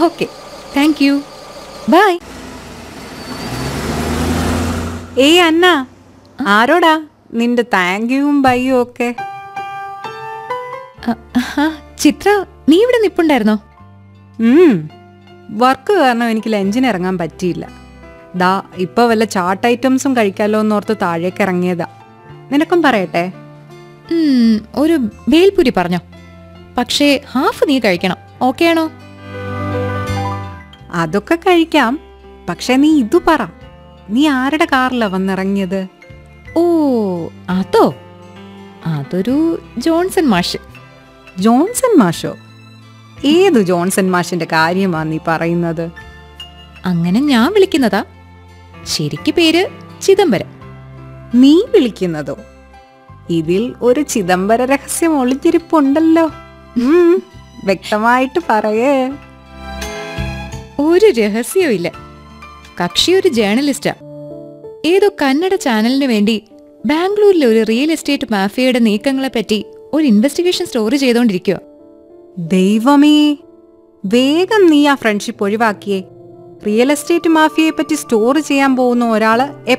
okay thank you by ഏയ് അന്ന ആരോടാ നിന്റെ താങ്ക് യുവും ബൈയും ഒക്കെ ചിത്ര നീ ഇവിടെ നിപ്പുണ്ടായിരുന്നോ ഉം വർക്ക് കാരണം എനിക്ക് ലഞ്ചിന് ഇറങ്ങാൻ പറ്റിയില്ല ദാ ഇപ്പൊ വല്ല ചാട്ട് ഐറ്റംസും കഴിക്കാലോ എന്നോർത്ത് താഴേക്ക് ഇറങ്ങിയതാ നിനക്കും പറയട്ടെ ഉം, ഒരു ബേൽപുരി പറഞ്ഞോ പക്ഷേ ഹാഫ് നീ കഴിക്കണം ഓക്കെ ആണോ അതൊക്കെ കഴിക്കാം പക്ഷെ നീ ഇതു പറ നീ ആരുടെ കാറിലാ വന്നിറങ്ങിയത് ഓ അതോ അതൊരു ജോൺസൺ മാഷ് ജോൺസൺ മാഷോ ഏത് ജോൺസൺ മാഷിന്റെ കാര്യമാ നീ പറയുന്നത് അങ്ങനെ ഞാൻ വിളിക്കുന്നതാ ശരിക്ക് പേര് ചിദംബരം നീ വിളിക്കുന്നതോ ഇതിൽ ഒരു ചിദംബര രഹസ്യം ഒളിഞ്ഞിരിപ്പുണ്ടല്ലോ ഉം, വ്യക്തമായിട്ട് പറയേ ഒരു രഹസ്യവും ഇല്ല കക്ഷി ഒരു ജേർണലിസ്റ്റാ ഏതോ കന്നഡ ചാനലിന് വേണ്ടി ബാംഗ്ലൂരിലെ ഒരു റിയൽ എസ്റ്റേറ്റ് മാഫിയയുടെ നീക്കങ്ങളെ പറ്റി ഒരു ഇൻവെസ്റ്റിഗേഷൻ സ്റ്റോറി ചെയ്തുകൊണ്ടിരിക്കുക ദൈവമേ വേഗം നീ ആ ഫ്രണ്ട്ഷിപ്പ് ഒഴിവാക്കിയേ റിയൽ എസ്റ്റേറ്റ് മാഫിയയെ പറ്റി സ്റ്റോർ ചെയ്യാൻ പോകുന്ന ഒരാള്